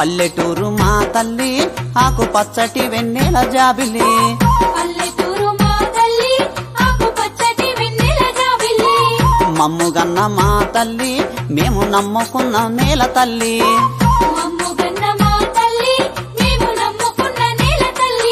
పల్లెటూరు మా తల్లి ఆకు పచ్చటి వెన్నెల జాబిలి పల్లెటూరు మా తల్లి ఆకు పచ్చటి వెన్నెల జాబిల్లి మమ్ముగన్న మా తల్లి మేము నమ్ముకున్న నేల తల్లి మమ్ముగన్న మా తల్లి మేము నమ్ముకున్న నేల తల్లి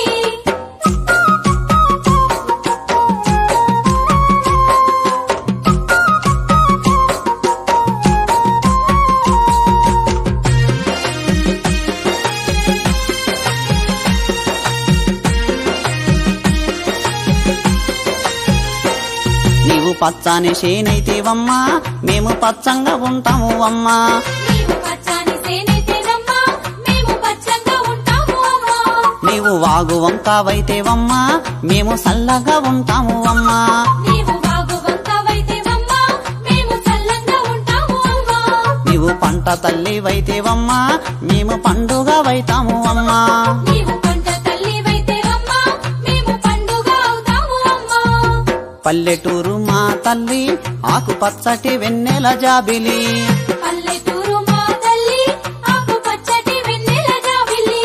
నీవు పచ్చని చేనైతేవమ్మా మేము పచ్చంగా ఉంటాము అమ్మా నీవు పచ్చని సేనైతేనమ్మా మేము పచ్చంగా ఉంటాము అమ్మా నీవు వాగు వంకావైతేవమ్మా మేము సల్లగా ఉంటాము అమ్మా నీవు బాగు వంకవైతేవమ్మా మేము చల్లంగా ఉంటాము అమ్మా నీవు పంట తల్లివైతేవమ్మా మేము పండుగవైతాము అమ్మా నీవు పంట తల్లివైతేవమ్మా మేము పండుగ అవుతాము అమ్మా పల్లెటూరు మా తల్లి ఆకు పచ్చటి వెన్నెల జాబిలి పల్లెటూరు మా తల్లి ఆకు పచ్చటి వెన్నెల జాబిల్లి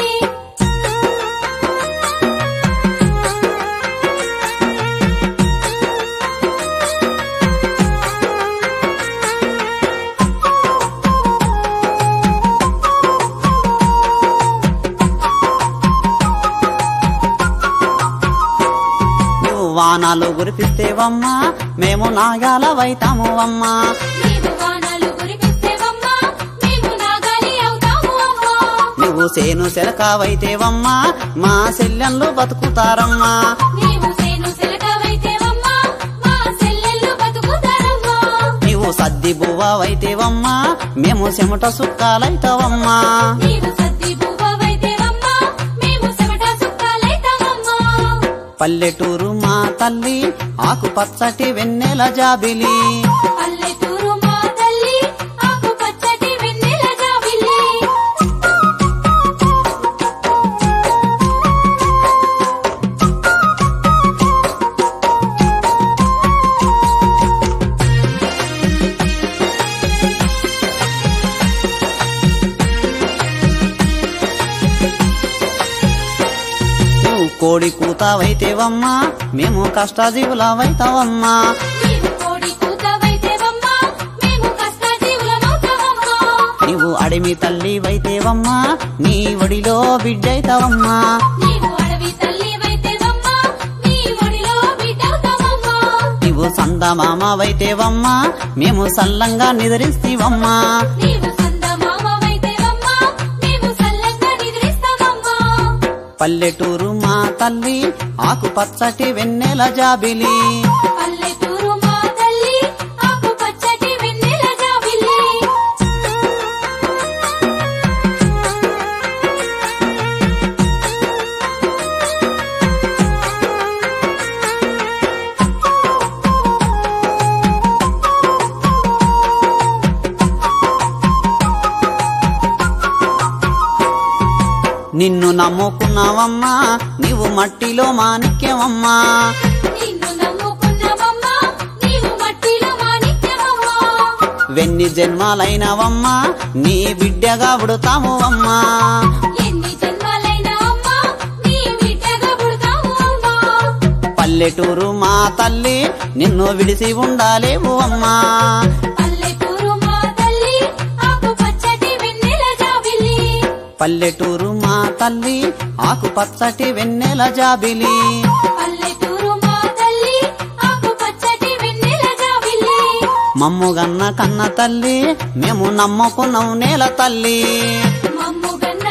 నువ్వు వానాలు కురిపిస్తేవమ్మా మేము నాగాలవైతాము అమ్మా నీవు వానలు కురిపిస్తేవమ్మా మేము నాగాలి అవుతాము అమ్మా నువ్వు సేను సెలకావైతేవమ్మా మా సెల్లెన్లు బతుకుతారమ్మా నీవు సేను సిలకవైతేవమ్మా మా సెల్లెళ్ళు బతుకుతారమ్మా నీవు సద్ది బువ్వవైతేవమ్మా మేము చెమట సుక్కాలైతావమ్మా నీవు సద్ది బువ్వవైతేవమ్మా మేము చెమట సుక్కాలైతామమ్మా పల్లెటూరు మా తల్లి ఆకు పచ్చటి వెన్నెల జాబిలి పల్లెటూరు మా తల్లి ఆకు పచ్చటి వెన్నెల జాబిల్లి నువ్వు కోడి కూతావైతేవమ్మా మేము కష్టజీవులవైతావమ్మా నీవు కోడి కూతవైతేవమ్మా మేము కష్టజీవులమవుతామమ్మా నీవు అడిమి తల్లివైతేవమ్మా నీ ఒడిలో బిడ్డైతావమ్మా నీవు అడవి తల్లివైతేవమ్మా నీ ఒడిలో బిడ్డవుతామమ్మా నీవు సందమామవైతేవమ్మా మేము సల్లంగా నిద్రిస్తీవమ్మా నీవు సందమామవైతేవమ్మా మేము సల్లంగా నిద్రిస్తామమ్మా పల్లెటూరు మా తల్లి ఆకు పచ్చటి వెన్నెల జాబిలి పల్లెటూరు మా తల్లి ఆకు పచ్చటి వెన్నెల జాబిల్లి నిన్ను నమ్ముకున్నావమ్మా నీవు మట్టిలో మాణిక్యమమ్మా నిన్ను నమ్ముకున్నామమ్మా నీవు మట్టిలో మాణిక్యమమ్మా వెన్ని జన్మాలైనవమ్మా నీ బిడ్డగా పుడతాము అమ్మా ఎన్ని జన్మాలైనా అమ్మా నీ బిడ్డగా పుడతాము అమ్మా పల్లెటూరు మా తల్లి నిన్ను విడిసి ఉండాలేవు అమ్మా పల్లెటూరు మా తల్లి ఆకు పచ్చటి వెన్నెల జాబిల్లి పల్లెటూరు మా తల్లి ఆకు పచ్చటి వెన్నెల జాబిలి పల్లెటూరు మా తల్లి ఆకు పచ్చటి వెన్నెల జాబిల్లి మమ్ముగన్న కన్న తల్లి మేము నమ్ముకున్నాం నేల తల్లి మమ్ము గన్న